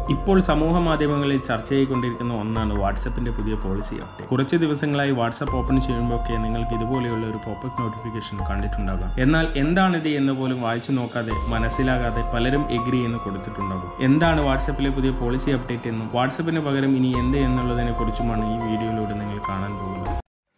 ഇപ്പോൾ സമൂഹ മാധ്യമങ്ങളിൽ ചർച്ച ചെയ്തുകൊണ്ടിരിക്കുന്ന ഒന്നാണ് വാട്സപ്പിന്റെ പുതിയ പോളിസി അപ്ഡേറ്റ് കുറച്ച് ദിവസങ്ങളായി വാട്സപ്പ് ഓപ്പൺ ചെയ്യുമ്പോഴൊക്കെ നിങ്ങൾക്ക് ഇതുപോലെയുള്ള ഒരു പോപ്പപ്പ് നോട്ടിഫിക്കേഷൻ കണ്ടിട്ടുണ്ടാകാം എന്നാൽ എന്താണിത് എന്ന് പോലും വായിച്ചു നോക്കാതെ മനസ്സിലാകാതെ പലരും എഗ്രി എന്ന് കൊടുത്തിട്ടുണ്ടാകും എന്താണ് വാട്സപ്പിലെ പുതിയ പോളിസി അപ്ഡേറ്റ് എന്നും വാട്സപ്പിന് പകരം ഇനി എന്ത് എന്നുള്ളതിനെ കുറിച്ചുമാണ് ഈ വീഡിയോയിലൂടെ നിങ്ങൾ കാണാൻ പോകുന്നത്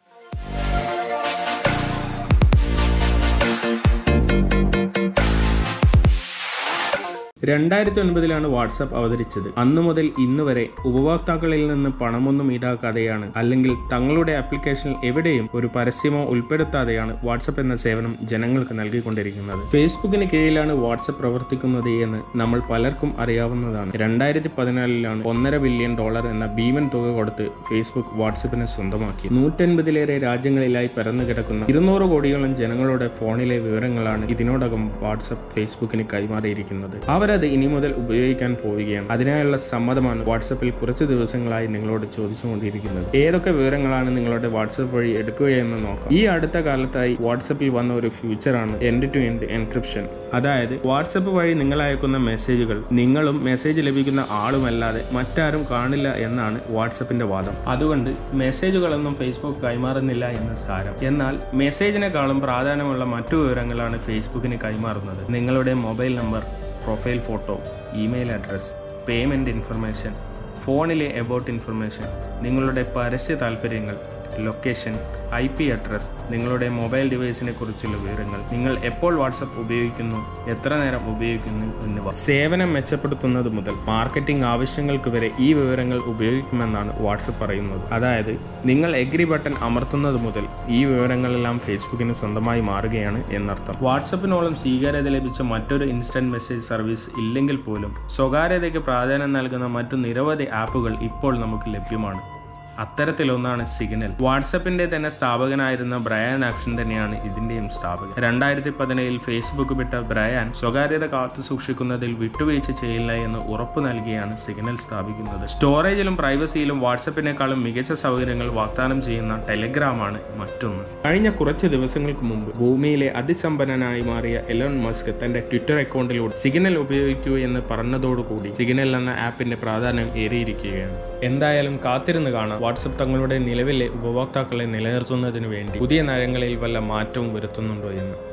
രണ്ടായിരത്തി ഒൻപതിലാണ് വാട്സപ്പ് അവതരിച്ചത് അന്നു മുതൽ ഇന്ന് വരെ ഉപഭോക്താക്കളിൽ നിന്ന് പണമൊന്നും ഈടാക്കാതെയാണ് അല്ലെങ്കിൽ തങ്ങളുടെ ആപ്ലിക്കേഷനിൽ എവിടെയും ഒരു പരസ്യമോ ഉൾപ്പെടുത്താതെയാണ് വാട്സപ്പ് എന്ന സേവനം ജനങ്ങൾക്ക് നൽകിക്കൊണ്ടിരിക്കുന്നത് ഫേസ്ബുക്കിന് കീഴിലാണ് വാട്സപ്പ് പ്രവർത്തിക്കുന്നത് എന്ന് നമ്മൾ പലർക്കും അറിയാവുന്നതാണ് രണ്ടായിരത്തി പതിനാലിലാണ് ഒന്നര ബില്യൺ ഡോളർ എന്ന ഭീമൻ തുക കൊടുത്ത് ഫേസ്ബുക്ക് വാട്സപ്പിനെ സ്വന്തമാക്കി നൂറ്റൻപതിലേറെ രാജ്യങ്ങളിലായി പരന്നു കിടക്കുന്ന ഇരുന്നൂറ് കോടിയോളം ജനങ്ങളുടെ ഫോണിലെ വിവരങ്ങളാണ് ഇതിനോടകം വാട്സപ്പ് ഫേസ്ബുക്കിന് കൈമാറിയിരിക്കുന്നത് അവരത് ഇനി മുതൽ ഉപയോഗിക്കാൻ പോവുകയാണ് അതിനായുള്ള സമ്മതമാണ് വാട്സപ്പിൽ കുറച്ച് ദിവസങ്ങളായി നിങ്ങളോട് ചോദിച്ചുകൊണ്ടിരിക്കുന്നത് ഏതൊക്കെ വിവരങ്ങളാണ് നിങ്ങളുടെ വാട്സപ്പ് വഴി എടുക്കുകയെന്ന് നോക്കാം ഈ അടുത്ത കാലത്തായി വാട്സപ്പിൽ വന്ന ഒരു ഫീച്ചറാണ് എൻഡ് ടു എൻഡ് എൻക്രിപ്ഷൻ അതായത് വാട്സപ്പ് വഴി നിങ്ങൾ അയക്കുന്ന മെസ്സേജുകൾ നിങ്ങളും മെസ്സേജ് ലഭിക്കുന്ന ആളുമല്ലാതെ മറ്റാരും കാണില്ല എന്നാണ് വാട്സപ്പിന്റെ വാദം അതുകൊണ്ട് മെസ്സേജുകളൊന്നും ഫേസ്ബുക്ക് കൈമാറുന്നില്ല എന്ന് സാരം എന്നാൽ മെസ്സേജിനെക്കാളും പ്രാധാന്യമുള്ള മറ്റു വിവരങ്ങളാണ് ഫേസ്ബുക്കിന് കൈമാറുന്നത് നിങ്ങളുടെ mobile number profile photo email address payment information ഫോണിലെ എബൌട്ട് ഇൻഫർമേഷൻ നിങ്ങളുടെ പരസ്യ താൽപ്പര്യങ്ങൾ ലൊക്കേഷൻ ഐ പി അഡ്രസ് നിങ്ങളുടെ മൊബൈൽ ഡിവൈസിനെ കുറിച്ചുള്ള വിവരങ്ങൾ നിങ്ങൾ എപ്പോൾ വാട്സപ്പ് ഉപയോഗിക്കുന്നു എത്ര നേരം ഉപയോഗിക്കുന്നു എന്നിവ സേവനം മെച്ചപ്പെടുത്തുന്നത് മുതൽ മാർക്കറ്റിംഗ് ആവശ്യങ്ങൾക്ക് വരെ ഈ വിവരങ്ങൾ ഉപയോഗിക്കുമെന്നാണ് വാട്സപ്പ് പറയുന്നത് അതായത് നിങ്ങൾ എഗ്രി ബട്ടൺ അമർത്തുന്നത് മുതൽ ഈ വിവരങ്ങളെല്ലാം ഫേസ്ബുക്കിന് സ്വന്തമായി മാറുകയാണ് എന്നർത്ഥം വാട്സപ്പിനോളം സ്വീകാര്യത ലഭിച്ച മറ്റൊരു ഇൻസ്റ്റന്റ് മെസ്സേജ് സർവീസ് ഇല്ലെങ്കിൽ പോലും സ്വകാര്യതയ്ക്ക് പ്രാധാന്യം നൽകുന്ന മറ്റു നിരവധി ആപ്പുകൾ ഇപ്പോൾ നമുക്ക് ലഭ്യമാണ് അത്തരത്തിലൊന്നാണ് സിഗ്നൽ വാട്സപ്പിന്റെ തന്നെ സ്ഥാപകനായിരുന്ന ബ്രയാൻ ആക്ഷൻ തന്നെയാണ് ഇതിന്റെയും സ്ഥാപകൻ രണ്ടായിരത്തി പതിനേഴിൽ ഫേസ്ബുക്ക് വിട്ട ബ്രയാൻ സ്വകാര്യത കാത്തു സൂക്ഷിക്കുന്നതിൽ വിട്ടുവീഴ്ച ചെയ്യില്ല എന്ന് ഉറപ്പു നൽകിയാണ് സിഗ്നൽ സ്ഥാപിക്കുന്നത് സ്റ്റോറേജിലും പ്രൈവസിയിലും വാട്സപ്പിനേക്കാളും മികച്ച സൗകര്യങ്ങൾ വാഗ്ദാനം ചെയ്യുന്ന ടെലിഗ്രാമാണ് മറ്റൊന്ന് കഴിഞ്ഞ കുറച്ച് ദിവസങ്ങൾക്ക് മുമ്പ് ഭൂമിയിലെ അതിസമ്പന്നനായി മാറിയ എലോൺ മസ്ക് തന്റെ ട്വിറ്റർ അക്കൗണ്ടിലൂടെ സിഗ്നൽ ഉപയോഗിക്കൂ എന്ന് പറഞ്ഞതോടുകൂടി സിഗ്നൽ എന്ന ആപ്പിന്റെ പ്രാധാന്യം ഏറിയിരിക്കുകയാണ് എന്തായാലും കാത്തിരുന്ന് കാണാം വാട്സപ്പ് തങ്ങളുടെ നിലവിലെ ഉപഭോക്താക്കളെ നിലനിർത്തുന്നതിന് വേണ്ടി പുതിയ നയങ്ങളിൽ വല്ല മാറ്റവും വരുത്തുന്നുണ്ടോ എന്ന്